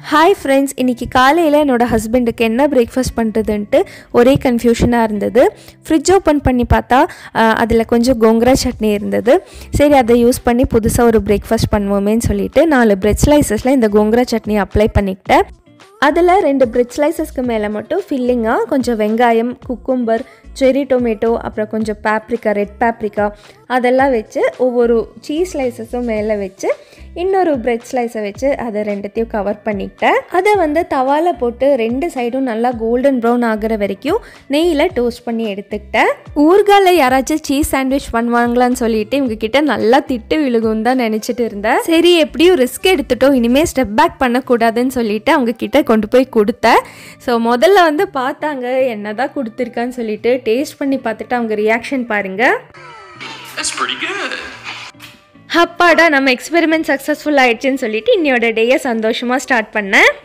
Hi friends இன்றைக்கி காலையில் என்னோடய ஹஸ்பண்டுக்கு என்ன பிரேக்ஃபாஸ்ட் பண்ணுறதுன்ட்டு ஒரே கன்ஃபியூஷனாக இருந்தது ஃப்ரிட்ஜ் ஓப்பன் பண்ணி பார்த்தா அதில் கொஞ்சம் கோங்கரா சட்னி இருந்தது சரி அதை யூஸ் பண்ணி புதுசாக ஒரு பிரேக்ஃபாஸ்ட் பண்ணுவோமேன்னு சொல்லிட்டு நாலு பிரெட் ஸ்லைசஸில் இந்த கோங்கரா சட்னி அப்ளை பண்ணிக்கிட்டேன் அதில் ரெண்டு பிரெட் ஸ்லைசஸ்க்கு மேலே மட்டும் ஃபில்லிங்காக கொஞ்சம் வெங்காயம் குக்கும்பர் செரி டொமேட்டோ அப்புறம் கொஞ்சம் பேப்ரிக்கா ரெட் பேப்ரிக்கா அதெல்லாம் வச்சு ஒவ்வொரு சீஸ் ஸ்லைசஸும் மேலே வச்சு இன்னொரு பிரெட் ஸ்லைஸை வச்சு அதை ரெண்டுத்தையும் கவர் பண்ணிக்கிட்டேன் அதை வந்து தவால போட்டு ரெண்டு சைடும் நல்லா கோல்டன் ப்ரௌன் ஆகிற வரைக்கும் நெய்யில் டோஸ்ட் பண்ணி எடுத்துக்கிட்டேன் ஊர்கால யாராச்சும் சீஸ் சாண்ட்விச் பண்ணுவாங்களான்னு சொல்லிட்டு இவங்க கிட்ட நல்லா திட்டு விழுகும் தான் நினச்சிட்டு இருந்தேன் சரி எப்படியும் ரிஸ்க் எடுத்துட்டோம் இனிமேல் ஸ்டெப் பேக் பண்ணக்கூடாதுன்னு சொல்லிட்டு அவங்க கிட்ட கொண்டு போய் கொடுத்தேன் ஸோ முதல்ல வந்து பார்த்தாங்க என்னதான் கொடுத்துருக்கான்னு சொல்லிட்டு டேஸ்ட் பண்ணி பார்த்துட்டு அவங்க ரியாக்ஷன் பாருங்க That's pretty good. அப்பாடா நம்ம எக்ஸ்பெரிமெண்ட் சக்ஸஸ்ஃபுல் ஆயிடுச்சுன்னு சொல்லிட்டு இன்னையோட டேயை சந்தோஷமாக ஸ்டார்ட் பண்ணேன்